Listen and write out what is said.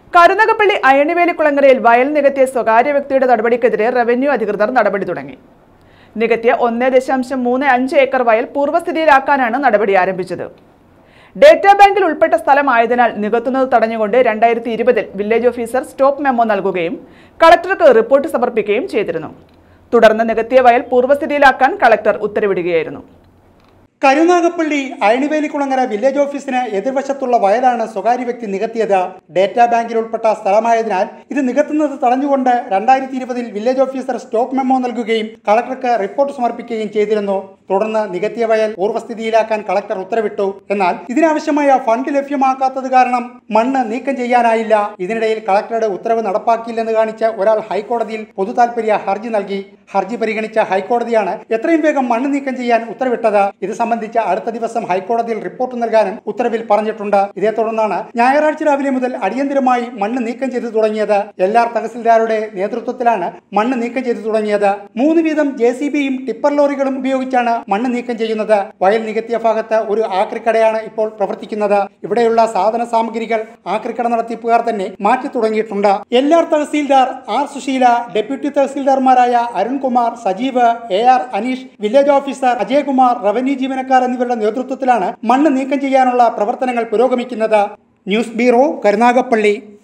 കരുനകപ്പള്ളി അയണിവേലി കുളങ്ങരയിൽ വയൽ നികത്തിയ സ്വകാര്യ വ്യക്തിയുടെ നടപടിക്കെതിരെ റവന്യൂ അധികൃതർ നടപടി തുടങ്ങി നികത്തിയ ഒന്ന് ദശാംശം മൂന്ന് അഞ്ച് ഏക്കർ വയൽ പൂർവ്വസ്ഥിതിയിലാക്കാനാണ് നടപടി ആരംഭിച്ചത് ഡേറ്റാ ബാങ്കിൽ ഉൾപ്പെട്ട സ്ഥലമായതിനാൽ നികത്തുന്നത് തടഞ്ഞുകൊണ്ട് രണ്ടായിരത്തി ഇരുപതിൽ വില്ലേജ് ഓഫീസർ സ്റ്റോപ്പ് മെമ്മോ നൽകുകയും കളക്ടർക്ക് റിപ്പോർട്ട് സമർപ്പിക്കുകയും ചെയ്തിരുന്നു തുടർന്ന് നികത്തിയ വയൽ പൂർവ്വസ്ഥിതിയിലാക്കാൻ കളക്ടർ ഉത്തരവിടുകയായിരുന്നു കരുനാഗപ്പള്ളി അയണിവേലിക്കുളങ്ങര വില്ലേജ് ഓഫീസിന് എതിർവശത്തുള്ള വയലാണ് സ്വകാര്യ വ്യക്തി നികത്തിയത് ഡേറ്റാ ബാങ്കിൽ ഉൾപ്പെട്ട സ്ഥലമായതിനാൽ ഇത് നികത്തുന്നത് തടഞ്ഞുകൊണ്ട് രണ്ടായിരത്തി ഇരുപതിൽ വില്ലേജ് ഓഫീസർ സ്റ്റോപ്പ് മെമ്മോ നൽകുകയും കളക്ടർക്ക് റിപ്പോർട്ട് സമർപ്പിക്കുകയും ചെയ്തിരുന്നു തുടർന്ന് നികത്തിയ വയൽ പൂർവ്വസ്ഥിതിയിലാക്കാൻ കളക്ടർ ഉത്തരവിട്ടു എന്നാൽ ഇതിനാവശ്യമായ ഫണ്ട് ലഭ്യമാക്കാത്തത് കാരണം മണ്ണ് നീക്കം ചെയ്യാനായില്ല ഇതിനിടയിൽ കളക്ടറുടെ ഉത്തരവ് നടപ്പാക്കിയില്ലെന്ന് കാണിച്ച് ഒരാൾ ഹൈക്കോടതിയിൽ പൊതു താൽപര്യ ഹർജി നൽകി ഹർജി പരിഗണിച്ച ഹൈക്കോടതിയാണ് എത്രയും വേഗം മണ്ണ് നീക്കം ചെയ്യാൻ ഉത്തരവിട്ടത് ഇത് സംബന്ധിച്ച് അടുത്ത ദിവസം ഹൈക്കോടതിയിൽ റിപ്പോർട്ട് നൽകാനും ഉത്തരവിൽ പറഞ്ഞിട്ടുണ്ട് ഇതേ തുടർന്നാണ് ഞായറാഴ്ച രാവിലെ മുതൽ അടിയന്തരമായി മണ്ണ് നീക്കം ചെയ്തു തുടങ്ങിയത് എല്ലാ തഹസിൽദാരുടെ നേതൃത്വത്തിലാണ് മണ്ണ് നീക്കം ചെയ്തു തുടങ്ങിയത് മൂന്ന് വീതം ജെ സി ബിയും ടിപ്പർ ലോറികളും ഉപയോഗിച്ചാണ് മണ്ണ് നീക്കം ചെയ്യുന്നത് വയൽ നികത്തിയ ഭാഗത്ത് ഒരു ആക്രിക്കടയാണ് ഇപ്പോൾ പ്രവർത്തിക്കുന്നത് ഇവിടെയുള്ള സാധന സാമഗ്രികൾ ആക്രിക്കട നടത്തിപ്പുകാർ തന്നെ മാറ്റി തുടങ്ങിയിട്ടുണ്ട് എല്ലാ തഹസീൽദാർ ആർ സുശീല ഡെപ്യൂട്ടി തഹസീൽദാർമാരായ Arunkumar Sajeev A R Aneesh village officer Ajayakumar revenue ജീവനക്കാർ എന്നിവരുടെ നേതൃത്വത്തിലാണ് മണ്ണ് നീക്കം ചെയ്യാനുള്ള പ്രവർത്തനങ്ങൾ പുരോഗമിക്കുന്നത് ന്യൂസ് ബ്യൂറോ കരുനാഗപ്പള്ളി